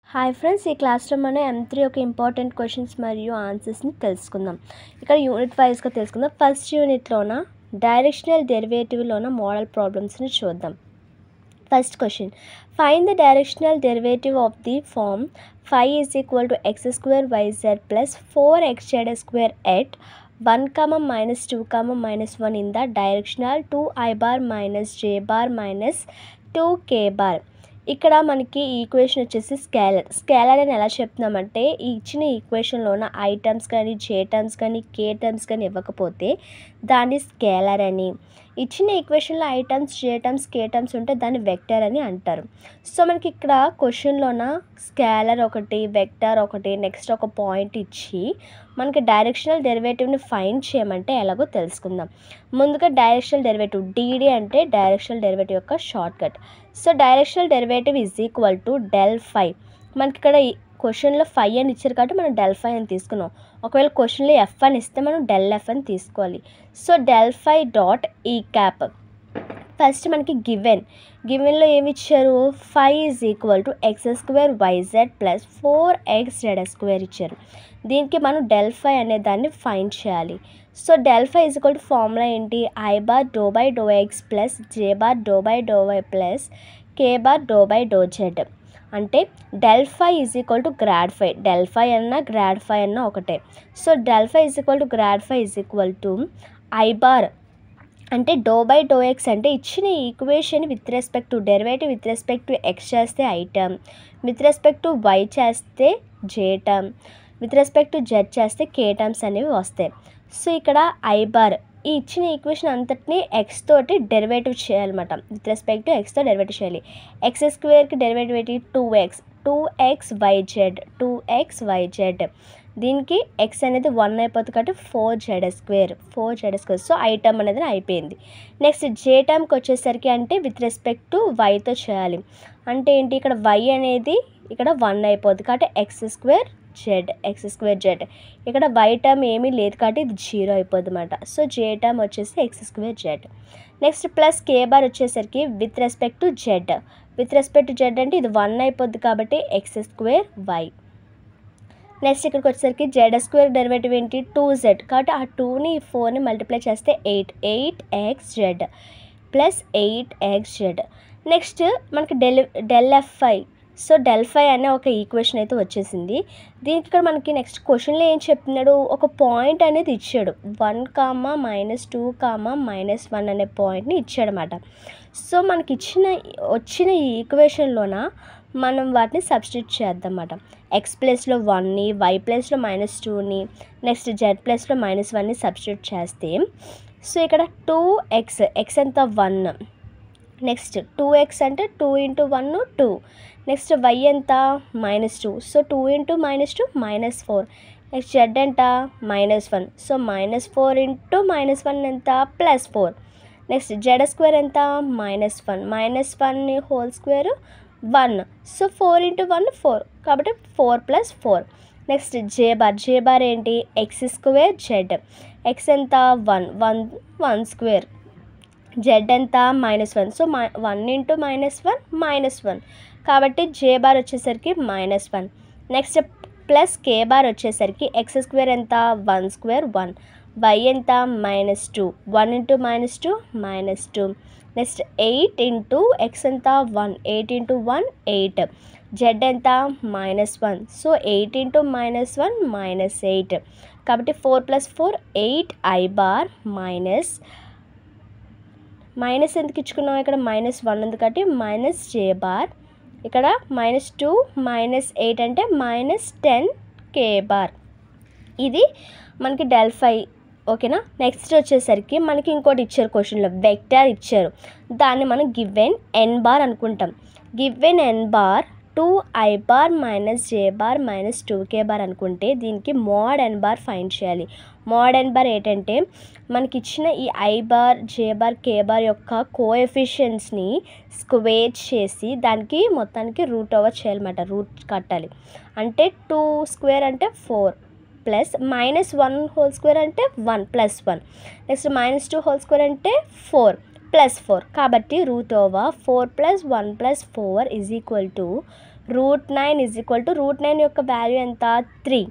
hi friends ఈ క్లాస్లో మనం ఎం త్రీ యొక్క ఇంపార్టెంట్ క్వశ్చన్స్ మరియు ఆన్సర్స్ని తెలుసుకుందాం ఇక్కడ యూనిట్ వైజ్గా తెలుసుకుందాం ఫస్ట్ యూనిట్లోన డైరెక్షనల్ డెరివేటివ్లోన మోడల్ ప్రాబ్లమ్స్ని చూద్దాం first question find the directional derivative of the form phi is equal to x square y z plus four x z square at one comma minus two comma minus one in the directional two I bar minus j bar minus two k bar ఇక్కడ మనకి ఈ equation వచ్చేసి scalar scalar అని ఎలా చెప్తున్నామంటే ఈ ఇచ్చిన ఈక్వేషన్లోన I terms కానీ జే టర్మ్స్ కానీ కే టర్మ్స్ కానీ ఇవ్వకపోతే దాన్ని స్కేలర్ అని ఇచ్చిన ఈక్వేషన్లో i terms j terms k terms ఉంటే దాన్ని వెక్టర్ అని అంటారు సో మనకి ఇక్కడ క్వశ్చన్లోన స్కేలర్ ఒకటి వెక్టర్ ఒకటి నెక్స్ట్ ఒక పాయింట్ ఇచ్చి మనకి డైరెక్షనల్ డెరివేటివ్ని ఫైండ్ చేయమంటే ఎలాగో తెలుసుకుందాం ముందుగా డైరెక్షనల్ డెరివేటివ్ డీడీ అంటే డైరెక్షనల్ డెరివేటివ్ యొక్క shortcut so directional derivative is equal to del phi మనకి ఇక్కడ క్వశ్చన్లో ఫైవ్ అని ఇచ్చారు కాబట్టి మనం డెల్ ఫైవ్ అని తీసుకున్నాం ఒకవేళ క్వశ్చన్లో ఎఫ్ అని ఇస్తే మనం డెల్ ఎఫ్ అని తీసుకోవాలి so del phi dot e cap first మనకి గివెన్ గివెన్లో ఏమి ఇచ్చారు phi is equal to x square y z plus four x z square ఇచ్చారు దీనికి మనం డెల్ ఫైవ్ అనే దాన్ని ఫైండ్ చేయాలి so del phi is equal to formula ఏంటి i bar do by do x plus j bar do by do y plus k bar do by do z అంటే del phi is equal to grad phi del phi అన్నా grad phi అన్నా ఒకటే so del phi is equal to grad phi is equal to I bar అంటే do by do x అంటే ఇచ్చిన equation with respect to derivative with respect to x చేస్తే i term with respect to y చేస్తే j term with respect to z చేస్తే k terms అనేవి వస్తాయి so ఇక్కడ I bar ఈ ఇచ్చిన ఈక్వేషన్ అంతటిని ఎక్స్ తోటి డెరివేటివ్ చేయాలన్నమాట విత్ రెస్పెక్ట్ టు ఎక్స్తో డెరివేటివ్ చేయాలి ఎక్స్ స్క్వేర్కి డెరివేటివ్ ఏంటి two x two x y z two x y z దీనికి ఎక్స్ అనేది వన్ అయిపోతుంది కాబట్టి four z square four z square so i term అనేది అయిపోయింది నెక్స్ట్ జే టర్మ్కి వచ్చేసరికి అంటే విత్ రెస్పెక్ట్ టు వైతో చేయాలి అంటే ఏంటి ఇక్కడ వై అనేది ఇక్కడ వన్ అయిపోద్ది కాబట్టి x square z x square z ఇక్కడ వై టర్మ్ ఏమీ లేదు కాబట్టి ఇది జీరో అయిపోద్ది అనమాట సో జే టర్మ్ వచ్చేసి x square z next plus k bar వచ్చేసరికి with respect to z with respect to z అంటే ఇది వన్ అయిపోద్ది కాబట్టి ఎక్స్ స్క్వేర్ వై నెక్స్ట్ ఇక్కడికి వచ్చేసరికి జెడ్ స్క్వేర్ డెరివేటివ్ ఏంటి టూ జెడ్ కాబట్టి ఆ టూని ఫోర్ని మల్టిప్లై చేస్తే eight eight x z plus eight x z next మనకి del del phi so del phi అనే ఒక ఈక్వేషన్ అయితే వచ్చేసింది దీనికి ఇక్కడ మనకి నెక్స్ట్ క్వశ్చన్లో ఏం చెప్తున్నాడు ఒక పాయింట్ అనేది ఇచ్చాడు one comma minus two comma minus one అనే పాయింట్ని ఇచ్చాడనమాట సో మనకి ఇచ్చిన వచ్చిన ఈ ఈక్వేషన్లోన మనం వాటిని సబ్స్టిట్యూట్ చేద్దాం అన్నమాట ఎక్స్ ప్లేస్లో వన్ని వై ప్లేస్లో మైనస్ టూని నెక్స్ట్ జెడ్ ప్లేస్లో మైనస్ వన్ని సబ్స్టిట్యూట్ చేస్తే సో ఇక్కడ టూ ఎక్స్ ఎక్స్ ఎంత వన్ నెక్స్ట్ టూ ఎక్స్ అంటే two into one two next y ఎంత minus two so two into minus two minus four next z ఎంత minus one so minus four into minus one ఎంత plus four next z square ఎంత minus one minus one whole square one so four into one four కాబట్టి four plus four next j bar j bar ఏంటి x square z x ఎంత one one one square z ఎంత minus one so minus one into minus one minus one కాబట్టి j bar వచ్చేసరికి minus one next plus k bar వచ్చేసరికి x square ఎంత one square one y ఎంత minus two one into minus two minus two next eight into x ఎంత one eight into one eight z ఎంత minus one so eight into minus one minus eight కాబట్టి four plus four eight I bar minus minus ఎందుకు ఇచ్చుకున్నాం ఇక్కడ minus one ఉంది కాబట్టి minus j bar ఇక్కడ minus two minus eight అంటే minus ten k bar ఇది మనకి డెల్ ఫైవ్ ఓకేనా నెక్స్ట్ వచ్చేసరికి మనకి ఇంకోటి ఇచ్చారు క్వశ్చన్లో వెక్టర్ ఇచ్చారు దాన్ని మనం గివెన్ ఎన్ బార్ అనుకుంటాం given n bar two I bar minus j bar minus two k bar అనుకుంటే దీనికి మోడ్ ఎన్ బార్ ఫైండ్ చేయాలి మోడ్ ఎన్ బార్ ఏంటంటే మనకి ఇచ్చిన ఈ I bar j bar k bar యొక్క కోఎఫిషియన్స్ని స్క్వేర్ చేసి దానికి మొత్తానికి రూట్ ఓవర్ చేయాలన్నమాట రూట్ కట్టాలి అంటే టూ స్క్వేర్ అంటే four plus minus one whole square అంటే one plus one next minus two whole square అంటే ఫోర్ ప్లస్ ఫోర్ కాబట్టి root over four plus one plus four is equal to root nine is equal to root nine యొక్క value ఎంత three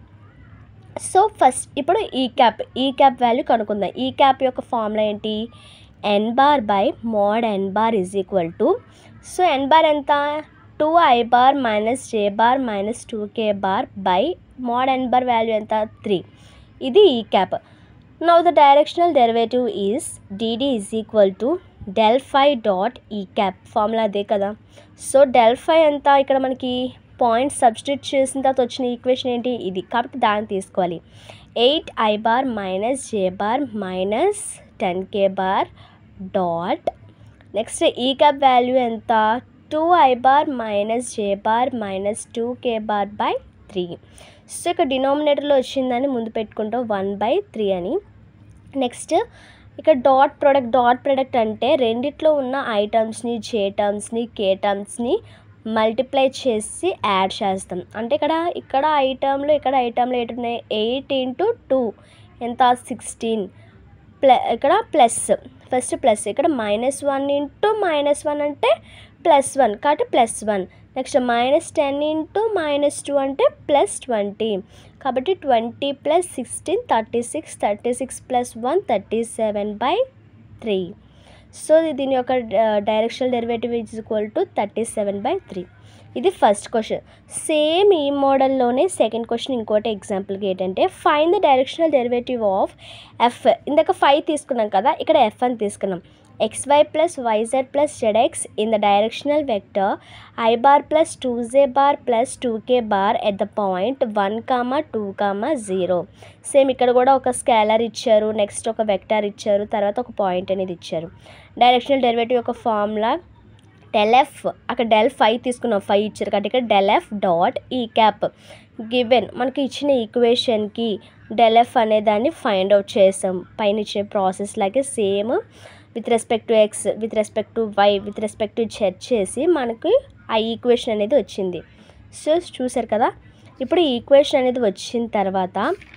so first ఇప్పుడు e cap ఈ cap value కనుక్కుందాం ఈ cap యొక్క formula ఏంటి n bar by mod n bar is equal to so n bar ఎంత two I bar minus j bar minus two k bar by mod n bar value ఎంత three ఇది e cap now the directional derivative is DD is equal to del phi dot e cap formula అదే కదా so del ఫై ఎంత ఇక్కడ మనకి point substitute చేసిన తర్వాత వచ్చిన ఈక్వేషన్ ఏంటి ఇది కాబట్టి దాన్ని తీసుకోవాలి eight I bar minus j bar minus ten k bar dot next e cap value ఎంత two I bar minus j bar minus two k bar by three so ఇక్కడ డినామినేటర్లో వచ్చిందని ముందు పెట్టుకుంటాం వన్ బై త్రీ అని next ఇక్కడ dot product dot product అంటే రెండిట్లో ఉన్న ఐటమ్స్ని జే టర్మ్స్ని కే టర్మ్స్ని మల్టిప్లై చేసి యాడ్ చేస్తాం అంటే ఇక్కడ ఇక్కడ ఐటమ్లో ఇక్కడ ఐటమ్లో ఏంటి ఉన్నాయి ఎయిట్ ఇంటూ టూ ఎంత సిక్స్టీన్ ప్ల ఇక్కడ ప్లస్ ఫస్ట్ ప్లస్ ఇక్కడ minus one into minus one అంటే ప్లస్ వన్ కాబట్టి plus one next minus ten into minus two అంటే ప్లస్ ట్వంటీ కాబట్టి twenty plus sixteen thirty six thirty six plus one thirty seven by three so దీని యొక్క directional derivative is equal to thirty seven by three ఇది first question same ఈ మోడల్లోనే second question ఇంకోటి ఎగ్జాంపుల్కి ఏంటంటే find the directional derivative of f ఇందాక five తీసుకున్నాం కదా ఇక్కడ ఎఫ్ అని తీసుకున్నాం xy plus yz plus zx in the directional vector i bar plus 2z bar plus 2k bar at the point 1 comma two comma zero same ఇక్కడ కూడా ఒక scalar ఇచ్చారు నెక్స్ట్ ఒక వెక్టార్ ఇచ్చారు తర్వాత ఒక పాయింట్ అనేది ఇచ్చారు డైరెక్షనల్ డెరివేటివ్ యొక్క ఫార్ములా డెల్ ఎఫ్ అక్కడ డెల్ ఫైవ్ తీసుకున్నాం ఫైవ్ ఇచ్చారు కాబట్టి ఇక్కడ del f dot e cap given మనకి ఇచ్చిన ఈక్వేషన్కి డెల్ ఎఫ్ అనే దాన్ని ఫైండ్ అవుట్ చేసాం పైన ఇచ్చిన ప్రాసెస్ లాగే same with respect to x with respect to y with respect to z చేసి మనకి ఆ ఈక్వేషన్ అనేది వచ్చింది సో చూసారు కదా ఇప్పుడు ఈ ఈక్వేషన్ అనేది వచ్చిన తర్వాత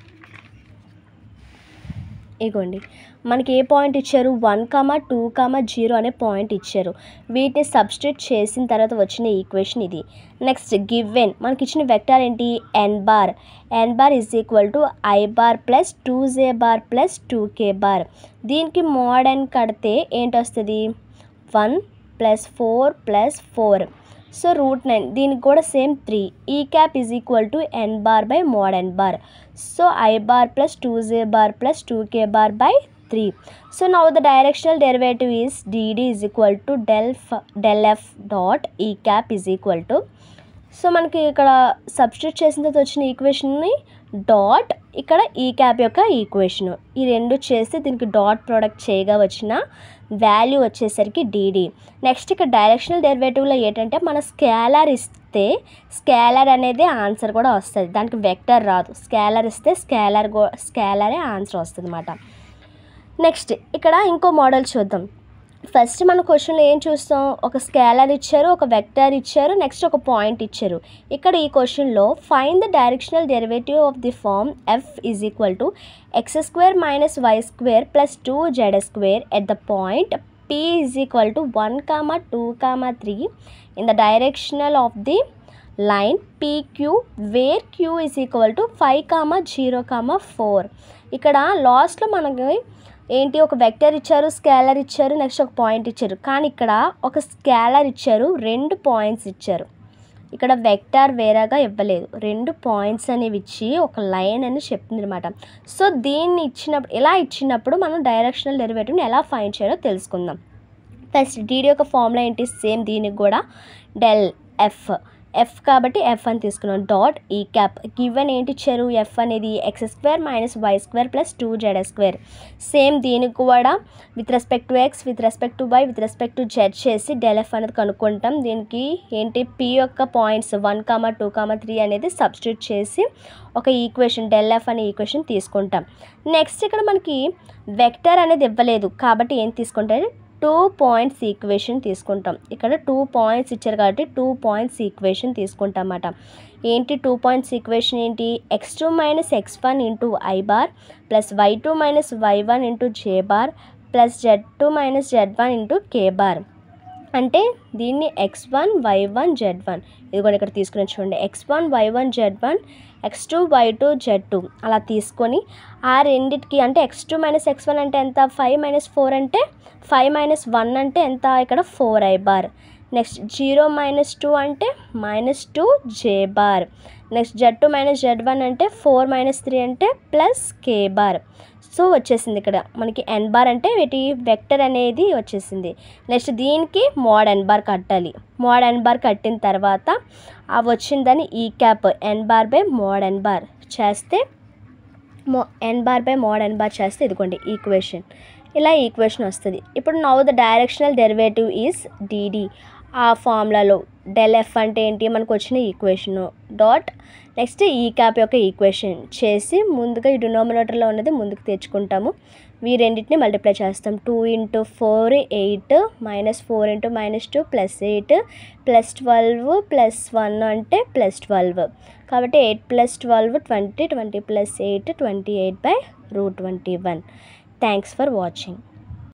ఇగోండి మనకి ఏ పాయింట్ ఇచ్చారు one comma two comma zero అనే పాయింట్ ఇచ్చారు వీటిని సబ్స్టిట్యూట్ చేసిన తర్వాత వచ్చిన ఈక్వేషన్ ఇది నెక్స్ట్ గివెన్ మనకి ఇచ్చిన వెక్టార్ ఏంటి n bar n bar is equal to I bar plus two j bar plus two k bar దీనికి మోడర్న్ కడితే ఏంటి వస్తుంది one plus four plus four so root nine దీనికి కూడా same three e cap is equal to n bar by mod n bar so I bar plus two j bar plus two k bar by three so now the directional derivative is DD is equal to del del f dot e cap is equal to so మనకి ఇక్కడ substitute చేసిన తర్వాత వచ్చిన ఈక్వేషన్ని dot ఇక్కడ ఈ cap యొక్క equation ఈ రెండు చేస్తే దీనికి డాట్ ప్రోడక్ట్ చేయగా వచ్చిన వాల్యూ వచ్చేసరికి డీడీ నెక్స్ట్ ఇక్కడ డైరెక్షనల్ డెరివేటివ్లో ఏంటంటే మన స్కేలర్ ఇస్తే స్కేలర్ అనేది ఆన్సర్ కూడా వస్తుంది దానికి వెక్టర్ రాదు స్కేలర్ ఇస్తే స్కేలర్ గో స్కేలరే ఆన్సర్ వస్తుంది అన్నమాట నెక్స్ట్ ఇక్కడ ఇంకో మోడల్ చూద్దాం ఫస్ట్ మన క్వశ్చన్లో ఏం చూస్తాం ఒక స్కేలర్ ఇచ్చారు ఒక వెక్టర్ ఇచ్చారు నెక్స్ట్ ఒక పాయింట్ ఇచ్చారు ఇక్కడ ఈ క్వశ్చన్లో find the directional derivative of the form f is equal to x square minus y square plus two z square at the point P is equal to one comma two comma three in the directional of the line PQ where Q is equal to five comma zero comma four ఇక్కడ లాస్ట్లో మనకి ఏంటి ఒక vector ఇచ్చారు scalar ఇచ్చారు next ఒక point ఇచ్చారు కానీ ఇక్కడ ఒక స్కేలర్ ఇచ్చారు రెండు పాయింట్స్ ఇచ్చారు ఇక్కడ వెక్టార్ వేరేగా ఇవ్వలేదు రెండు పాయింట్స్ అనేవి ఇచ్చి ఒక లైన్ అని చెప్తుంది అనమాట సో దీన్ని ఇచ్చినప్పుడు ఇలా ఇచ్చినప్పుడు మనం డైరెక్షనల్ డెరివేటివ్ని ఎలా ఫైండ్ చేయాలో తెలుసుకుందాం ఫస్ట్ డీడీ యొక్క ఫార్ములా ఏంటి సేమ్ దీనికి కూడా డెల్ ఎఫ్ ఎఫ్ కాబట్టి ఎఫ్ అని తీసుకున్నాం డాట్ ఈ క్యాప్ గివెన్ ఏంటి ఇచ్చారు ఎఫ్ అనేది x square minus y square plus two z square same దీనికి కూడా with respect to x with respect to y with respect to z చేసి del f అనేది కనుక్కుంటాం దీనికి ఏంటి పి యొక్క points one comma two comma three అనేది substitute చేసి ఒక ఈక్వేషన్ డెల్ ఎఫ్ అనే ఈక్వేషన్ తీసుకుంటాం నెక్స్ట్ ఇక్కడ మనకి వెక్టర్ అనేది ఇవ్వలేదు కాబట్టి ఏం తీసుకుంటే టూ పాయింట్స్ ఈక్వేషన్ తీసుకుంటాం ఇక్కడ టూ పాయింట్స్ ఇచ్చారు కాబట్టి టూ పాయింట్స్ ఈక్వేషన్ తీసుకుంటాం అన్నమాట ఏంటి టూ పాయింట్స్ ఈక్వేషన్ ఏంటి x two minus x one into I bar plus y two minus y one into j bar plus z two minus z one into k bar అంటే దీన్ని x one y one z one ఇది కూడా ఇక్కడ తీసుకుని చూడండి x one y one z one x two y two z two అలా తీసుకొని ఆ రెండిటికి అంటే x two minus x one అంటే ఎంత ఫైవ్ మైనస్ ఫోర్ అంటే ఫైవ్ మైనస్ వన్ అంటే ఎంత ఇక్కడ four I bar next zero minus two అంటే minus two j bar next z two minus z one అంటే ఫోర్ మైనస్ త్రీ అంటే plus k bar so వచ్చేసింది ఇక్కడ మనకి ఎన్ బార్ అంటే వీటి వెక్టర్ అనేది వచ్చేసింది నెక్స్ట్ దీనికి మోడ్ ఎన్ బార్ కట్టాలి మోడ్ ఎన్ బార్ కట్టిన తర్వాత ఆ వచ్చిందని e cap n bar by mod n bar చేస్తే mod n bar by mod n bar చేస్తే ఇదిగోండి ఈక్వేషన్ ఇలా ఈక్వేషన్ వస్తుంది ఇప్పుడు now the directional derivative is DD ఆ ఫార్ములాలో డెల్ ఎఫ్ అంటే ఏంటి మనకు వచ్చిన equation dot next e cap యొక్క ఈక్వేషన్ చేసి ముందుగా ఈ డినోమినేటర్లో ఉన్నది ముందుకు తెచ్చుకుంటాము ఈ రెండింటిని మల్టిప్లై చేస్తాం two into four eight minus four into minus two plus eight plus twelve plus one అంటే ప్లస్ ట్వెల్వ్ కాబట్టి eight plus twelve twenty twenty plus eight twenty eight by root twenty one thanks for watching